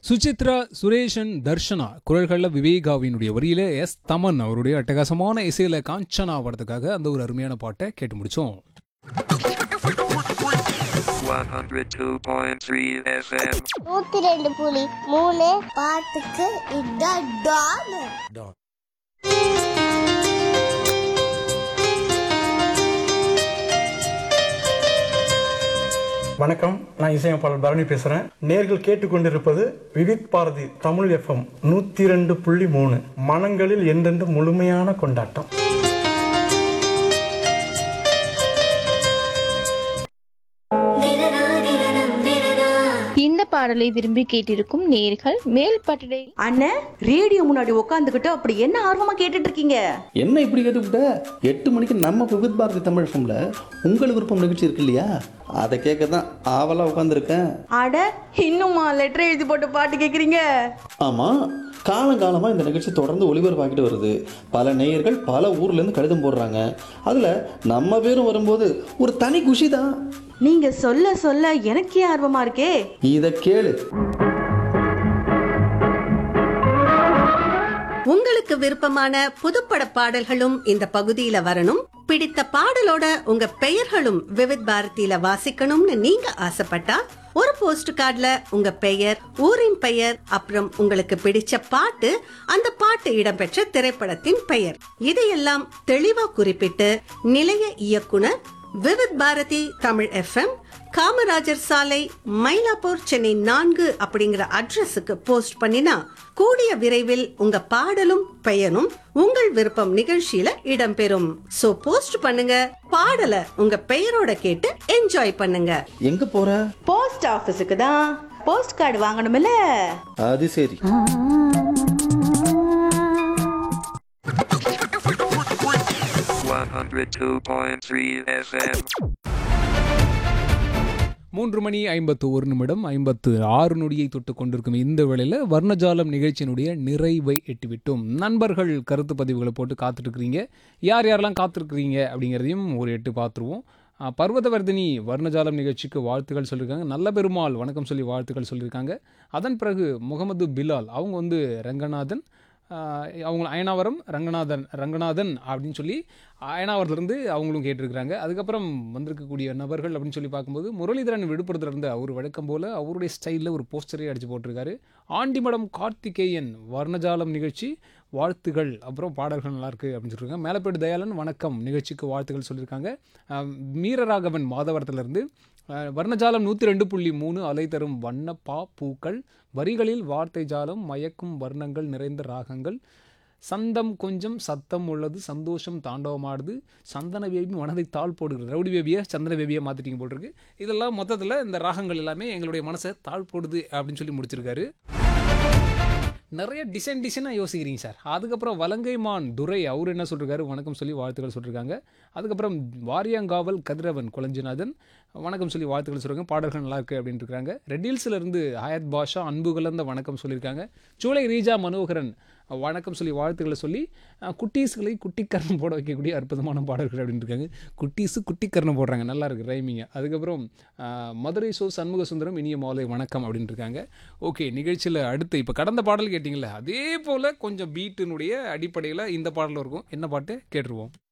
சுசித்ரா சுரேஷன் தர்ஷனா குரல்களில் விவேகாவினுடைய வரியில எஸ் தமன் அவருடைய அட்டகாசமான இசையில காஞ்சனா படத்துக்காக அந்த ஒரு அருமையான பாட்டை கேட்டு முடிச்சோம் 102.3 FM. நூத்தி ரெண்டு புலி மூணு பாட்டுக்கு இதான் டான் வணக்கம் நான் இசையமைப்பாளர் பரணி பேசுகிறேன் நேர்கள் கேட்டுக்கொண்டிருப்பது விவித் பாரதி தமிழ் எஃப்எம் நூற்றி ரெண்டு புள்ளி மூணு மனங்களில் என்றென்று முழுமையான கொண்டாட்டம் இந்த பாடலை விரும்பி கேட்டிருக்கும் நேர்கள் மேல் பட்டடை அண்ணன் ரேடியோ முன்னாடி உட்காந்துக்கிட்டு அப்படி என்ன ஆர்வமா கேட்டுட்டு இருக்கீங்க என்ன இப்படி கேட்டுவிட்ட எட்டு மணிக்கு நம்ம விவித் பாரதி தமிழ் ஃபம்ல உங்கள் விருப்பம் நிகழ்ச்சி இருக்கு இல்லையா அதை கேட்க தான் ஆவலாக உட்காந்துருக்கேன் அட இன்னுமா லெட்டர் எழுதி போட்டு பாட்டு கேக்குறீங்க ஆமாம் காலங்காலமாக இந்த நிகழ்ச்சி தொடர்ந்து ஒளிபரப்பாக்கிட்டு வருது பல நேயர்கள் பல ஊர்லேருந்து கடிதம் போடுறாங்க அதில் நம்ம பேரும் வரும்போது ஒரு தனி குஷி தான் நீங்க சொல்ல சொல்ல எனக்கே ஆர்வமா இருக்கே இதை கேளு உங்களுக்கு விருப்பமான புதுப்பட பாடல்களும் இந்த பகுதியில வரணும் பிடித்த பாடலோட உங்க பெயர்களும் விவித் பாரதியில வாசிக்கணும்னு நீங்க ஆசைப்பட்டா ஒரு போஸ்ட் கார்டுல உங்க பெயர் ஊரின் பெயர் அப்புறம் உங்களுக்கு பிடிச்ச பாட்டு அந்த பாட்டு இடம்பெற்ற திரைப்படத்தின் பெயர் இதையெல்லாம் தெளிவா குறிப்பிட்டு நிலைய இயக்குனர் விவித் பாரதி தமிழ் எஃப்எம் காமராஜர் சாலை மயிலாப்பூர் சென்னை நான்கு அப்படிங்கிற அட்ரஸுக்கு போஸ்ட் பண்ணினா கூடிய விரைவில் உங்க பாடலும் பெயரும் உங்கள் விருப்பம் நிகழ்ச்சியில இடம்பெறும் சோ போஸ்ட் பண்ணுங்க பாடலை உங்க பெயரோட கேட்டு என்ஜாய் பண்ணுங்க எங்கே போகிற போஸ்ட் ஆபீஸுக்கு தான் போஸ்ட் கார்டு வாங்கணும்ல அது சரி One hundred two point three FM. மூன்று மணி ஐம்பத்து ஒரு நிமிடம் ஐம்பத்து ஆறு நொடியை தொட்டு கொண்டிருக்கும் இந்த வேளையில் வர்ணஜாலம் நிகழ்ச்சியினுடைய நிறைவை எட்டிவிட்டோம் நண்பர்கள் கருத்து பதிவுகளை போட்டு காத்துட்ருக்கிறீங்க யார் யாரெல்லாம் காத்திருக்கிறீங்க அப்படிங்கிறதையும் ஒரு எட்டு பார்த்துருவோம் ஆ, பர்வதவர்தினி வர்ணஜாலம் நிகழ்ச்சிக்கு வாழ்த்துக்கள் சொல்லியிருக்காங்க நல்ல பெருமாள் வணக்கம் சொல்லி வாழ்த்துக்கள் சொல்லியிருக்காங்க அதன் பிறகு முகமது பிலால் அவங்க வந்து ரங்கநாதன் ஆஹ் அவங்க அயனாவரம் ரங்கநாதன் ரங்கநாதன் அப்படின்னு சொல்லி அயனாவரத்துலேருந்து அவங்களும் கேட்டிருக்கிறாங்க அதுக்கப்புறம் வந்திருக்கக்கூடிய நபர்கள் அப்படின்னு சொல்லி பார்க்கும்போது முரளிதரன் விழுப்புரத்துல இருந்து அவர் வழக்கம் போல் அவருடைய ஸ்டைலில் ஒரு போஸ்டரே அடித்து போட்டிருக்காரு ஆண்டிமடம் கார்த்திகேயன் வர்ணஜாலம் நிகழ்ச்சி வாழ்த்துகள் அப்புறம் பாடல்கள் நல்லா இருக்கு அப்படின்னு சொல்லியிருக்காங்க மேலப்பேடு தயாளன் வணக்கம் நிகழ்ச்சிக்கு வாழ்த்துக்கள் சொல்லியிருக்காங்க ஆஹ் மீரராகவன் மாதவரத்துலேருந்து அஹ் வர்ணஜாலம் நூற்றி ரெண்டு புள்ளி மூணு அலை தரும் வண்ண பா பூக்கள் வரிகளில் வார்த்தை ஜாலம் மயக்கும் வர்ணங்கள் நிறைந்த ராகங்கள் சந்தம் கொஞ்சம் சத்தம் உள்ளது சந்தோஷம் தாண்டவமாடுது சந்தன பேபி மனதை தாழ் போடுகிறது ரவுடி பேபியை சந்தன பேபியை மாற்றிட்டீங்க போட்டிருக்கு இதெல்லாம் மொத்தத்தில் இந்த ராகங்கள் எல்லாமே எங்களுடைய மனசை தாழ் போடுது அப்படின்னு சொல்லி முடிச்சிருக்காரு நிறைய டிசைன் டிசைனாக யோசிக்கிறீங்க சார் அதுக்கப்புறம் வலங்கைமான் துரை அவர் என்ன சொல்லிருக்காரு வணக்கம் சொல்லி வாழ்த்துக்கள் சொல்லியிருக்காங்க அதுக்கப்புறம் வாரியாங்காவல் கதிரவன் குலஞ்சிநாதன் வணக்கம் சொல்லி வாழ்த்துக்கள் சொல்லியிருக்காங்க பாடல்கள் நல்லா இருக்கு அப்படின்னு இருக்காங்க ரெட்டில்ஸ்ல இருந்து ஹயத் பாஷா அன்பு கலந்த வணக்கம் சொல்லியிருக்காங்க சூளை ரீஜா மனோகரன் வணக்கம் சொல்லி வாழ்த்துக்களை சொல்லி அஹ், குட்டீஸ்களை குட்டிக்கரணம் போட வைக்கக்கூடிய அற்புதமான பாடல்கள் அப்படின்னு இருக்காங்க குட்டீஸு குட்டிக்கரணம் போடுறாங்க நல்லா இருக்கு ரைமிங்க அதுக்கப்புறம் அஹ், மதுரை சோ சண்முக சுந்தரம் இனிய மாலை வணக்கம் அப்படின்னு இருக்காங்க ஓகே நிகழ்ச்சியில் அடுத்து இப்போ கடந்த பாடல் கேட்டிங்களே அதே போல் கொஞ்சம் பீட்டினுடைய அடிப்படையில் இந்த பாடல் இருக்கும் என்ன பாட்டு கேட்டுருவோம்